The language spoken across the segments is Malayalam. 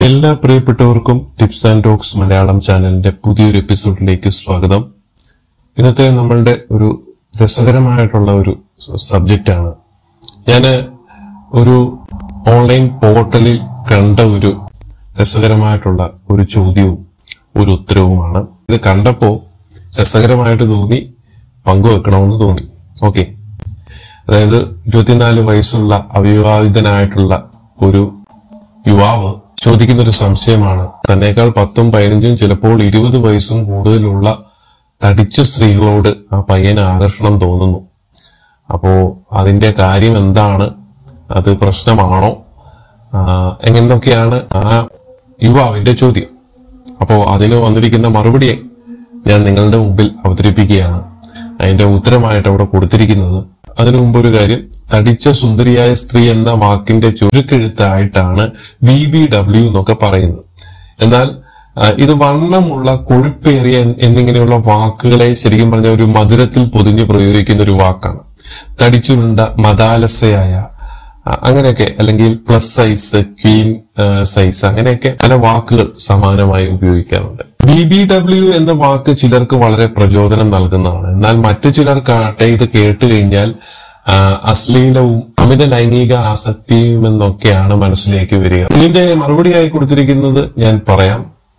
എല്ലാ പ്രിയപ്പെട്ടവർക്കും ടിപ്സ് ആൻഡ് ടോക്സ് മലയാളം ചാനലിന്റെ പുതിയൊരു എപ്പിസോഡിലേക്ക് സ്വാഗതം ഇന്നത്തെ നമ്മളുടെ ഒരു രസകരമായിട്ടുള്ള ഒരു സബ്ജക്റ്റ് ആണ് ഞാൻ ഒരു ഓൺലൈൻ പോർട്ടലിൽ കണ്ട ഒരു രസകരമായിട്ടുള്ള ഒരു ചോദ്യവും ഒരു ഉത്തരവുമാണ് ഇത് കണ്ടപ്പോ രസകരമായിട്ട് തോന്നി പങ്കുവെക്കണമെന്ന് തോന്നി ഓക്കെ അതായത് ഇരുപത്തിനാല് വയസ്സുള്ള അവിവാഹിതനായിട്ടുള്ള ഒരു യുവാവ് ചോദിക്കുന്ന ഒരു സംശയമാണ് തന്നേക്കാൾ പത്തും പതിനഞ്ചും ചിലപ്പോൾ ഇരുപത് വയസ്സും കൂടുതലുള്ള തടിച്ച സ്ത്രീകളോട് ആ പയ്യന് ആകർഷണം തോന്നുന്നു അപ്പോ അതിന്റെ കാര്യം എന്താണ് അത് പ്രശ്നമാണോ ആ, എങ്ങനെയൊക്കെയാണ് ആ യുവാവിന്റെ ചോദ്യം അപ്പോ അതിന് വന്നിരിക്കുന്ന മറുപടിയെ ഞാൻ നിങ്ങളുടെ മുമ്പിൽ അവതരിപ്പിക്കുകയാണ് അതിന്റെ ഉത്തരമായിട്ട് അവിടെ കൊടുത്തിരിക്കുന്നത് അതിനു മുമ്പ് ഒരു കാര്യം തടിച്ച സുന്ദരിയായ സ്ത്രീ എന്ന വാക്കിന്റെ ചുരുക്കെഴുത്തായിട്ടാണ് വി ബി ഡബ്ല്യു എന്നൊക്കെ പറയുന്നത് എന്നാൽ ആ, ഇത് വണ്ണമുള്ള കൊഴുപ്പേറിയ എന്ന് എന്നിങ്ങനെയുള്ള വാക്കുകളെ ശരിക്കും പറഞ്ഞ ഒരു മധുരത്തിൽ പൊതിഞ്ഞ് പ്രയോഗിക്കുന്ന ഒരു വാക്കാണ് തടിച്ചുരുണ്ട മതാലസയായ ആ, അങ്ങനെയൊക്കെ അല്ലെങ്കിൽ പ്ലസ് സൈസ് ക്വീൻ സൈസ് അങ്ങനെയൊക്കെ പല വാക്കുകൾ സമാനമായി ഉപയോഗിക്കാറുണ്ട് ബി ബി ഡബ്ല്യു എന്ന വാക്ക് ചിലർക്ക് വളരെ പ്രചോദനം നൽകുന്നതാണ് എന്നാൽ മറ്റു ചിലർക്കാട്ടെ ഇത് കേട്ട് കഴിഞ്ഞാൽ ആ, അശ്ലീലവും അമിത ലൈംഗിക ആസക്തിയും എന്നൊക്കെയാണ് മനസ്സിലേക്ക് വരിക ഇതിന്റെ മറുപടിയായി കൊടുത്തിരിക്കുന്നത് ഞാൻ പറയാം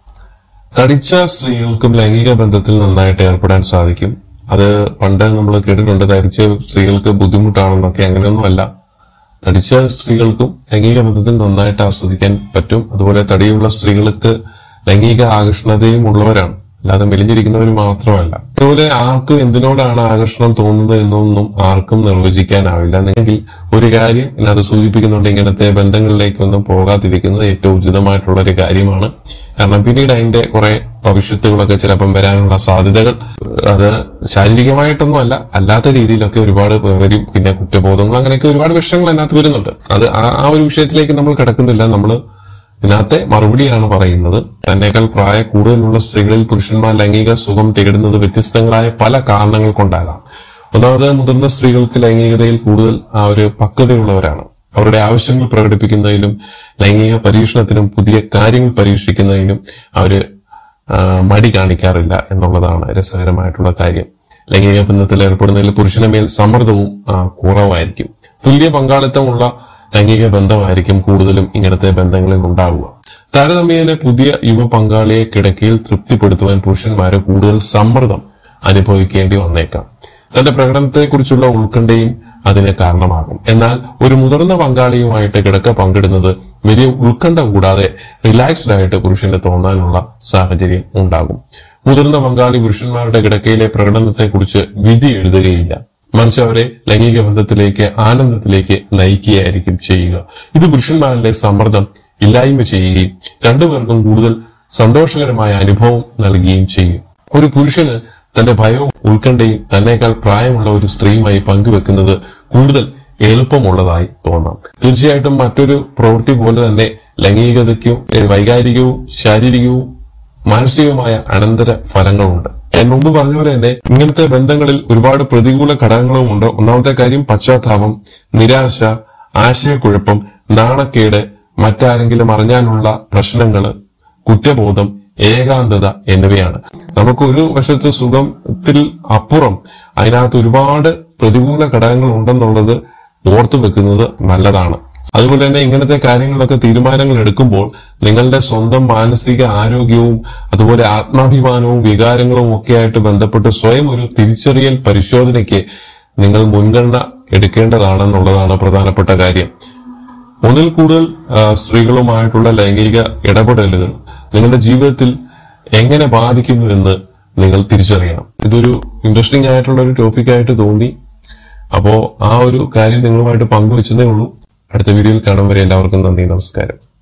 തടിച്ച സ്ത്രീകൾക്കും ലൈംഗിക ബന്ധത്തിൽ നന്നായിട്ട് ഏർപ്പെടാൻ സാധിക്കും അത് പണ്ട് നമ്മൾ കേട്ടിട്ടുണ്ട് തടിച്ച സ്ത്രീകൾക്ക് ബുദ്ധിമുട്ടാണെന്നൊക്കെ അങ്ങനെയൊന്നുമല്ല തടിച്ച സ്ത്രീകൾക്കും ലൈംഗിക ബന്ധത്തിൽ നന്നായിട്ട് ആസ്വദിക്കാൻ പറ്റും അതുപോലെ തടിയുള്ള സ്ത്രീകൾക്ക് ലൈംഗിക ആകർഷണതയും ഉള്ളവരാണ് അല്ലാതെ മെലിഞ്ഞിരിക്കുന്നവർ മാത്രമല്ല അതുപോലെ ആർക്കും എന്തിനോടാണ് ആകർഷണം തോന്നുന്നത് എന്നൊന്നും ആർക്കും നിർവചിക്കാനാവില്ല എന്നെങ്കിൽ ഒരു കാര്യം അത് സൂചിപ്പിക്കുന്നുണ്ട് ഇങ്ങനത്തെ ബന്ധങ്ങളിലേക്കൊന്നും പോകാതിരിക്കുന്നത് ഏറ്റവും ഉചിതമായിട്ടുള്ള ഒരു കാര്യമാണ് കാരണം പിന്നീട് അതിന്റെ കുറെ ഭവിഷ്യത്തുകളൊക്കെ ചിലപ്പം വരാനുള്ള സാധ്യതകൾ അത് ശാരീരികമായിട്ടൊന്നും അല്ല അല്ലാത്ത രീതിയിലൊക്കെ ഒരുപാട് വരും പിന്നെ കുറ്റബോധങ്ങൾ അങ്ങനെയൊക്കെ ഒരുപാട് വിഷയങ്ങൾ അതിനകത്ത് വരുന്നുണ്ട് അത് ആ ആ ഒരു വിഷയത്തിലേക്ക് നമ്മൾ കിടക്കുന്നില്ല നമ്മൾ ഇതിനകത്തെ മറുപടിയാണ് പറയുന്നത് തന്നേക്കാൾ പ്രായ കൂടുതലുള്ള സ്ത്രീകളിൽ പുരുഷന്മാർ ലൈംഗിക സുഖം തേടുന്നത് വ്യത്യസ്തങ്ങളായ പല കാരണങ്ങൾ കൊണ്ടാകാം ഒന്നാമത് മുതിർന്ന സ്ത്രീകൾക്ക് ലൈംഗികതയിൽ കൂടുതൽ ആ ഒരു പക്വതയുള്ളവരാണ് അവരുടെ ആവശ്യങ്ങൾ പ്രകടിപ്പിക്കുന്നതിലും ലൈംഗിക പരീക്ഷണത്തിനും പുതിയ കാര്യങ്ങൾ പരീക്ഷിക്കുന്നതിനും അവര് ആ, മടി കാണിക്കാറില്ല എന്നുള്ളതാണ് രസകരമായിട്ടുള്ള കാര്യം ലൈംഗിക ബന്ധത്തിൽ ഏർപ്പെടുന്നതിൽ പുരുഷന് മേൽ സമ്മർദ്ദവും ആ, കുറവായിരിക്കും തുല്യ പങ്കാളിത്തമുള്ള ലൈംഗിക ബന്ധമായിരിക്കും കൂടുതലും ഇങ്ങനത്തെ ബന്ധങ്ങളിൽ ഉണ്ടാവുക താരതമ്യേന പുതിയ യുവ പങ്കാളിയെ കിടക്കയിൽ തൃപ്തിപ്പെടുത്തുവാൻ പുരുഷന്മാര് കൂടുതൽ സമ്മർദ്ദം അനുഭവിക്കേണ്ടി വന്നേക്കാം തന്റെ പ്രകടനത്തെക്കുറിച്ചുള്ള ഉത്കണ്ഠയും അതിന് കാരണമാകും എന്നാൽ ഒരു മുതിർന്ന പങ്കാളിയുമായിട്ട് കിടക്ക പങ്കിടുന്നത് വലിയ ഉത്കണ്ഠ കൂടാതെ റിലാക്സ്ഡ് ആയിട്ട് പുരുഷന് തോന്നാനുള്ള സാഹചര്യം ഉണ്ടാകും മുതിർന്ന പങ്കാളി പുരുഷന്മാരുടെ കിടക്കയിലെ പ്രകടനത്തെക്കുറിച്ച് വിധി എഴുതുകയില്ല മറിച്ച് അവരെ ലൈംഗിക ബന്ധത്തിലേക്ക് ആനന്ദത്തിലേക്ക് നയിക്കുകയായിരിക്കും ചെയ്യുക ഇത് പുരുഷന്മാരുടെ സമ്മർദ്ദം ഇല്ലായ്മ ചെയ്യുകയും രണ്ടുപേർക്കും കൂടുതൽ സന്തോഷകരമായ അനുഭവം നൽകുകയും ചെയ്യും ഒരു പുരുഷന് തന്റെ ഭയവും ഉത്കണ്ഠയും തന്നേക്കാൾ പ്രായമുള്ള ഒരു സ്ത്രീയുമായി പങ്കുവെക്കുന്നത് കൂടുതൽ എളുപ്പമുള്ളതായി തോന്നാം തീർച്ചയായിട്ടും മറ്റൊരു പ്രവൃത്തി പോലെ തന്നെ ലൈംഗികതയ്ക്കും ഏഹ്, വൈകാരികവും ശാരീരികവും മാനസികവുമായ അനന്തര ഫലങ്ങളുണ്ട് ഞാൻ മുമ്പ് പറഞ്ഞ പോലെ തന്നെ ഇങ്ങനത്തെ ബന്ധങ്ങളിൽ ഒരുപാട് പ്രതികൂല ഘടകങ്ങളും ഉണ്ട് ഒന്നാമത്തെ കാര്യം പശ്ചാത്താപം നിരാശ ആശയക്കുഴപ്പം നാണക്കേട് മറ്റാരെങ്കിലും അറിഞ്ഞാലുള്ള പ്രശ്നങ്ങള് കുറ്റബോധം ഏകാന്തത എന്നിവയാണ് നമുക്ക് ഒരു വശത്ത് സുഖത്തിൽ അപ്പുറം അതിനകത്ത് ഒരുപാട് പ്രതികൂല ഘടകങ്ങൾ ഉണ്ടെന്നുള്ളത് ഓർത്തു വെക്കുന്നത് നല്ലതാണ് അതുകൊണ്ട് തന്നെ ഇങ്ങനത്തെ കാര്യങ്ങളൊക്കെ തീരുമാനങ്ങൾ എടുക്കുമ്പോൾ നിങ്ങളുടെ സ്വന്തം മാനസിക ആരോഗ്യവും അതുപോലെ ആത്മാഭിമാനവും വികാരങ്ങളും ഒക്കെ ആയിട്ട് ബന്ധപ്പെട്ട് സ്വയം ഒരു തിരിച്ചറിയൽ പരിശോധനയ്ക്ക് നിങ്ങൾ മുൻഗണന എടുക്കേണ്ടതാണെന്നുള്ളതാണ് പ്രധാനപ്പെട്ട കാര്യം ഒന്നിൽ കൂടുതൽ ആ, സ്ത്രീകളുമായിട്ടുള്ള ലൈംഗിക ഇടപെടലുകൾ നിങ്ങളുടെ ജീവിതത്തിൽ എങ്ങനെ ബാധിക്കുന്നു എന്ന് നിങ്ങൾ തിരിച്ചറിയണം ഇതൊരു ഇൻട്രസ്റ്റിംഗ് ആയിട്ടുള്ള ഒരു ടോപ്പിക്കായിട്ട് തോന്നി അപ്പോ ആ ഒരു കാര്യം നിങ്ങളുമായിട്ട് പങ്കുവെച്ചതേ ഉള്ളൂ അടുത്ത വീഡിയോയിൽ കാണും വരെ എല്ലാവർക്കും നന്ദി നമസ്കാരം